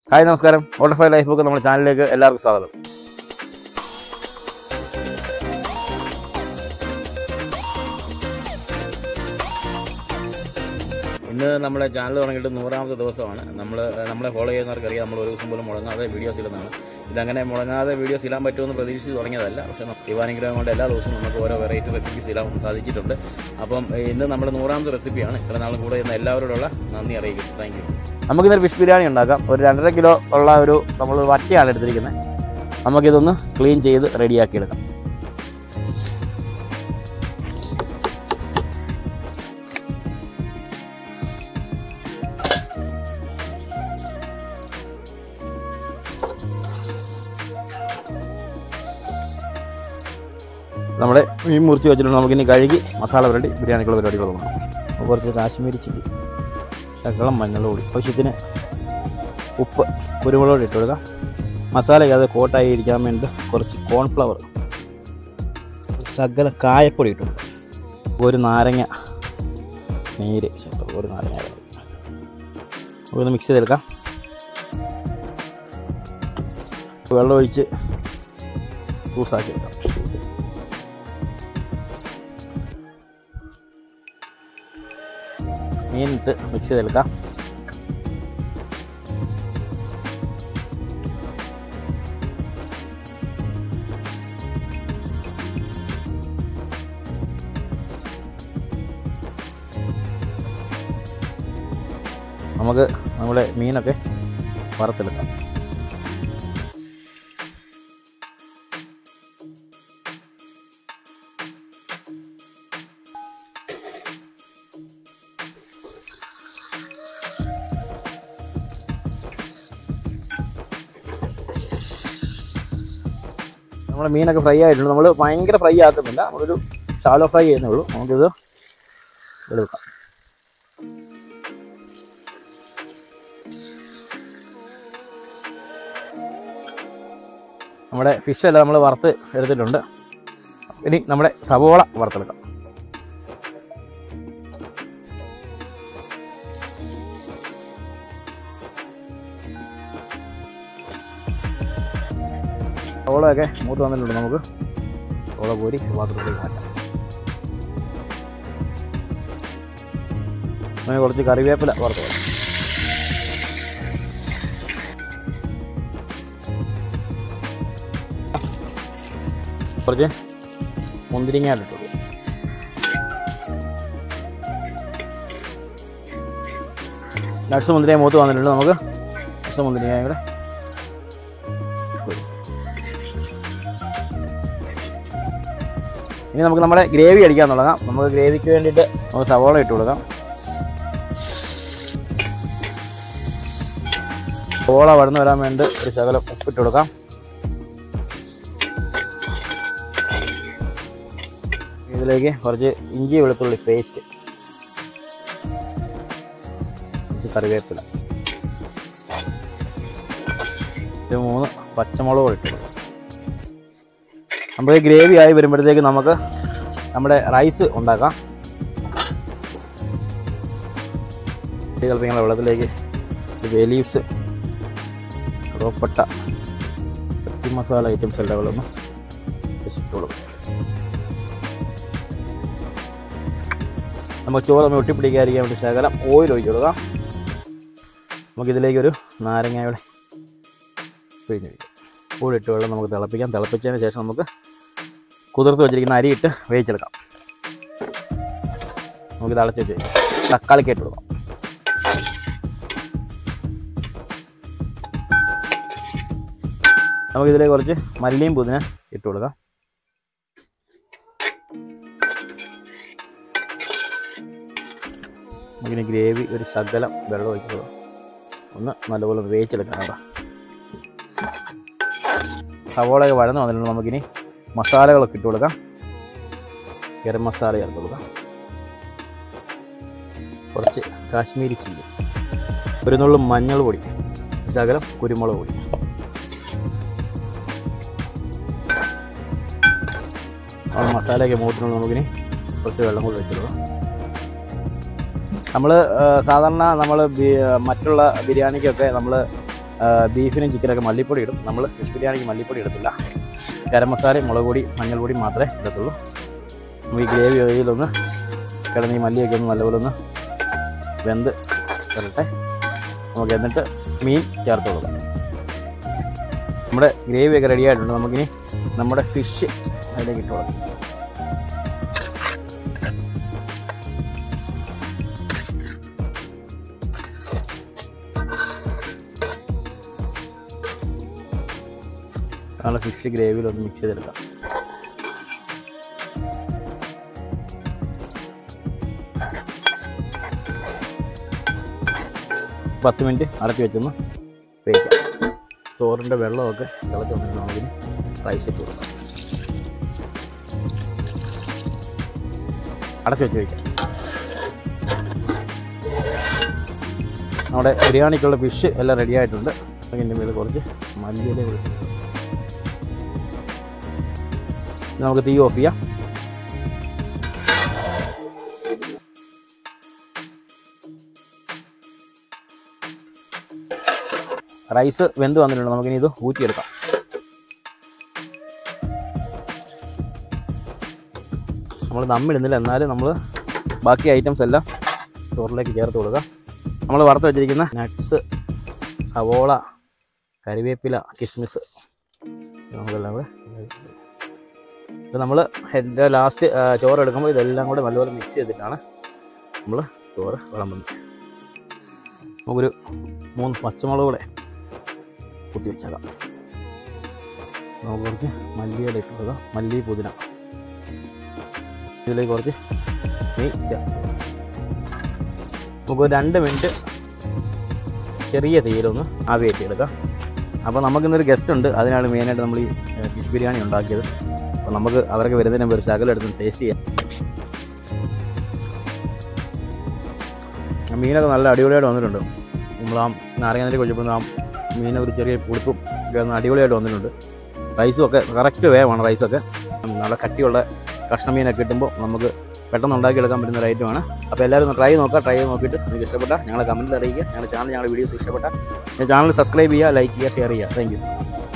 Hi നമസ്കാരം ഓട്ടർഫൈ life book നമ്മുടെ ചാനലിലേക്ക് എല്ലാവർക്കും സ്വാഗതം ഇന്ന് നമ്മുടെ ചാനൽ തുടങ്ങിയിട്ട് നൂറാമത്തെ ദിവസമാണ് നമ്മൾ നമ്മളെ ഫോളോ ചെയ്യുന്നവർക്കറിയാം നമ്മൾ ഒരു ദിവസം പോലും മുടങ്ങാതെ വീഡിയോസ് ഇടുന്നതാണ് ഇതങ്ങനെ മുടങ്ങാതെ വീഡിയോസ് ഇടാൻ പറ്റുമെന്ന് പ്രതീക്ഷിച്ച് തുടങ്ങിയതല്ല പക്ഷേ ദൈവാനുഗ്രഹം കൊണ്ട് എല്ലാ ദിവസവും നമുക്ക് ഓരോ വെറൈറ്റി റെസിപ്പീസ് ഇടാൻ സാധിച്ചിട്ടുണ്ട് അപ്പം ഏഹ്, ഇന്ന് നമ്മുടെ നൂറാമത്തെ റെസിപ്പിയാണ് ഇത്ര നാളും കൂടെ ഇന്ന് എല്ലാവരോടുള്ള നന്ദി അറിയിക്കുന്നു താങ്ക് യു നമുക്കിന്നൊരു ഫിഷ് ബിരിയാണി ഉണ്ടാക്കാം ഒരു രണ്ടര കിലോ ഉള്ള ഒരു നമ്മൾ വറ്റയാണ് എടുത്തിരിക്കുന്നത് നമുക്കിതൊന്ന് ക്ലീൻ ചെയ്ത് റെഡിയാക്കി എടുക്കാം നമ്മുടെ മീൻ മുറിച്ച് വെച്ചിട്ടുണ്ട് നമുക്കിനി കഴുകി മസാല പുരട്ടി ബിരിയാണിക്കുള്ള പരിപാടികൾ തുടങ്ങാം അപ്പോൾ കുറച്ച് കാശ്മീരി ചില്ലി ശകലം മഞ്ഞൾപ്പൊടി ആവശ്യത്തിന് ഉപ്പ് കുരുമുളക് ഇട്ട് കൊടുക്കാം മസാലയ്ക്ക് അത് കോട്ടായി ഇരിക്കാൻ വേണ്ടി കുറച്ച് കോൺഫ്ലവർ ശകലം കായപ്പൊടി ഇട്ട് കൊടുക്കാം ഒരു നാരങ്ങ നീര് ശകലം ഒരു നാരങ്ങ വെള്ളം. ഒന്ന് മിക്സ് ചെയ്തെടുക്കാം വെള്ളം ഒഴിച്ച് ജ്യൂസാക്കി എടുക്കാം മീനിട്ട് മിക്സ് ചെയ്തെടുക്കാം നമുക്ക് നമ്മുടെ മീനൊക്കെ വറുത്തെടുക്കാം നമ്മുടെ മീനൊക്കെ ഫ്രൈ ആയിട്ടുണ്ട് നമ്മൾ ഭയങ്കര ഫ്രൈ ആക്കുന്നില്ല നമ്മളൊരു ഷാലോ ഫ്രൈ ചെയ്യുന്നേ ഉള്ളൂ നമുക്കിത് എടുക്കാം നമ്മുടെ ഫിഷ് എല്ലാം നമ്മൾ വറുത്ത് എടുത്തിട്ടുണ്ട് ഇനി നമ്മുടെ സവോള വറുത്തെടുക്കാം സവോളയൊക്കെ മൂത്ത് വന്നിട്ടുണ്ട് നമുക്ക് സവോള കോരി പാത്രത്തിലേക്ക് മാറ്റാം അങ്ങനെ കുറച്ച് കറിവേപ്പില വറുത്ത് കൊടുക്കാം കുറച്ച് മുന്തിരിങ്ങ ഇട്ടു നട്ട്സ് മുന്തിരിങ്ങ മൂത്ത് വന്നിട്ടുണ്ട് നമുക്ക് നട്ട്സ് മുന്തിരിങ്ങ കൂടെ കോരി. ഇനി നമുക്ക് നമ്മുടെ ഗ്രേവി അടിക്കാൻ തുടങ്ങാം നമുക്ക് ഗ്രേവിക്ക് വേണ്ടിയിട്ട് നമുക്ക് സവോള ഇട്ട് കൊടുക്കാം സവോള വടന്ന് വരാൻ വേണ്ടി ഒരു ശകലം ഉപ്പിട്ട് കൊടുക്കാം ഇതിലേക്ക് കുറച്ച് ഇഞ്ചി വെളുത്തുള്ളി പേസ്റ്റ് കുറച്ച് കറിവേപ്പില ഒരു മൂന്ന് പച്ചമുളക് കൂടെ ഇട്ട് കൊടുക്കാം നമുക്ക് ഗ്രേവി ആയി വരുമ്പോഴത്തേക്ക് നമുക്ക് നമ്മുടെ റൈസ് ഉണ്ടാക്കാം കളിപ്പിക്കുന്ന വെള്ളത്തിലേക്ക് ബേ ലീവ്സ് കറുവപ്പട്ട ചട്ടി മസാല ഐറ്റംസ് എല്ലാം ഒന്ന് ഇട്ട് കൊടുക്കും നമുക്ക് ചോറ് ഒന്ന് ഒട്ടിപ്പിടിക്കാതിരിക്കാൻ വേണ്ടി ശകലം ഓയിൽ ഒഴിച്ച് കൊടുക്കാം നമുക്കിതിലേക്ക് ഒരു നാരങ്ങയുടെ പിഴിഞ്ഞ് ഒഴിക്കാം കൂടിയിട്ട് വെള്ളം നമുക്ക് തിളപ്പിക്കാം തിളപ്പിച്ചതിന് ശേഷം നമുക്ക് കുതിർത്ത് വെച്ചിരിക്കുന്ന അരി ഇട്ട് വേവിച്ചെടുക്കാം നമുക്ക് തിളച്ച് വെച്ച് തക്കാളിക്ക് ഇട്ട് കൊടുക്കാം നമുക്കിതിലേക്ക് കുറച്ച് മല്ലിയും പുതിന ഇട്ട് കൊടുക്കാം നമുക്കിനി ഗ്രേവി ഒരു ശകലം വെള്ളം ഒഴിക്കുക ഒന്ന് നല്ലപോലെ ഒന്ന് വേവിച്ചെടുക്കണം കേട്ടോ സവോളയൊക്കെ വഴന്ന് വന്നിട്ടുണ്ട് നമുക്കിനി മസാലകളൊക്കെ ഇട്ട് കൊടുക്കാം ഗരം മസാല ചേർത്ത് കൊടുക്കാം കുറച്ച് കാശ്മീരി ചില്ലി ഒരു നുള്ളും മഞ്ഞൾ പൊടി ശകലം കുരുമുളക് പൊടി ആ മസാലയൊക്കെ മൂട്ടിനുള്ള നമുക്കിനി കുറച്ച് വെള്ളം കൂടി വെച്ചിടുക നമ്മൾ സാധാരണ നമ്മൾ മറ്റുള്ള ബിരിയാണിക്കൊക്കെ നമ്മൾ ബീഫിനും ചിക്കനൊക്കെ മല്ലിപ്പൊടി ഇടും നമ്മൾ ഫിഷ് ബിരിയാണിക്ക് മല്ലിപ്പൊടി ഇടത്തില്ല ഗരം മസാലയും മുളക് പൊടി മഞ്ഞൾപ്പൊടി മാത്രമേ ഇടത്തുള്ളൂ നമുക്ക് ഈ ഗ്രേവി ഓയിലൊന്ന് കിടന്ന് ഈ മല്ലിയൊക്കെ ഒന്ന് നല്ലപോലെ ഒന്ന് വെന്ത് വരട്ടെ നമുക്ക് എന്നിട്ട് മീൻ ചേർത്ത് കൊടുക്കാം നമ്മുടെ ഗ്രേവിയൊക്കെ റെഡി ആയിട്ടുണ്ട് നമുക്കിനി നമ്മുടെ ഫിഷ് അതിലേക്ക് ഇട്ട് കൊടുക്കാം നമ്മളെ ഫിഷ് ഗ്രേവിയിൽ ഒന്ന് മിക്സ് ചെയ്തെടുക്കാം പത്ത് മിനിറ്റ് അടക്കി വെച്ചൊന്ന് വേവിക്കാം ചോറിൻ്റെ വെള്ളമൊക്കെ തിളച്ചുണ്ടെങ്കിൽ നമുക്കിനി റൈസ് ഇട്ട് കൊടുക്കാം അടച്ചു വെച്ച് വയ്ക്കാം നമ്മുടെ ബിരിയാണിക്കുള്ള ഫിഷ് എല്ലാം റെഡി ആയിട്ടുണ്ട് അതിൻ്റെ മേലെ കുറച്ച് മല്ലിയില കൊടുക്കും നമുക്ക് തീ ഓഫ് ചെയ്യാം റൈസ് വെന്ത് വന്നിട്ടുണ്ട് നമുക്കിനി ഇത് ഊറ്റിയെടുക്കാം നമ്മൾ നമ്മിടുന്നില്ല എന്നാലും നമ്മൾ ബാക്കി ഐറ്റംസ് എല്ലാം ചോറിലേക്ക് ചേർത്ത് കൊടുക്കുക നമ്മൾ വറുത്ത് വെച്ചിരിക്കുന്ന നട്ട്സ് സവോള കരിവേപ്പില കിസ്മിസ് നമുക്കെല്ലാം കൂടെ ഇത് നമ്മൾ എൻ്റെ ലാസ്റ്റ് ചോറ് എടുക്കുമ്പോൾ ഇതെല്ലാം കൂടെ നല്ലപോലെ മിക്സ് ചെയ്തിട്ടാണ് നമ്മൾ ചോറ് വിളമ്പുന്നത് നമുക്കൊരു മൂന്ന് പച്ചമുളക് കൂടെ കുത്തി വെച്ചേക്കാം നമുക്ക് കുറച്ച് മല്ലിയില ഇട്ട് കൊടുക്കാം മല്ലി പുതിന ഇതിലേക്ക് കുറച്ച് നെയ് ചേർത്ത് കൊടുക്കാം. നമുക്ക് ഒരു രണ്ട് മിനിറ്റ് ചെറിയ തീയിലൊന്ന് ആവിയേറ്റി എടുക്കാം അപ്പോൾ നമുക്കിന്നൊരു ഗസ്റ്റ് ഉണ്ട് അതിനാണ് മെയിനായിട്ട് നമ്മൾ ഈ ഫിഷ് ബിരിയാണി ഉണ്ടാക്കിയത് അപ്പോൾ നമുക്ക് അവരൊക്കെ വരുന്നതിന് മുമ്പ് ഒരു ശകലം എടുത്ത് ടേസ്റ്റ് ചെയ്യാം ആ മീനൊക്കെ നല്ല അടിപൊളിയായിട്ട് വന്നിട്ടുണ്ട് നമ്മൾ ആ നാരങ്ങാനരി കൊഴിച്ചപ്പോൾ ആ മീനൊക്കെ ഒരു ചെറിയ പുളിപ്പും ഒക്കെ ഒന്ന് അടിപൊളിയായിട്ട് വന്നിട്ടുണ്ട് റൈസും ഒക്കെ കറക്റ്റ് വേവാണ് റൈസൊക്കെ നല്ല കട്ടിയുള്ള കഷ്ണമീനൊക്കെ കിട്ടുമ്പോൾ നമുക്ക് പെട്ടെന്ന് ഉണ്ടാക്കിയെടുക്കാൻ പറ്റുന്ന ഒരു ഐറ്റമാണ് അപ്പോൾ എല്ലാവരും ഒന്ന് ട്രൈ നോക്കുക ട്രൈ ചെയ്ത് നോക്കിയിട്ട് നിങ്ങൾക്ക് ഇഷ്ടപ്പെട്ട ഞങ്ങളെ കമൻറ്റിൽ അറിയിക്കുക ഞങ്ങളുടെ ചാനൽ ഞങ്ങളുടെ വീഡിയോസ് ഇഷ്ടപ്പെട്ട ചാനൽ സബ്സ്ക്രൈബ് ചെയ്യുക ലൈക്ക് ചെയ്യുക ഷെയർ ചെയ്യുക താങ്ക് യു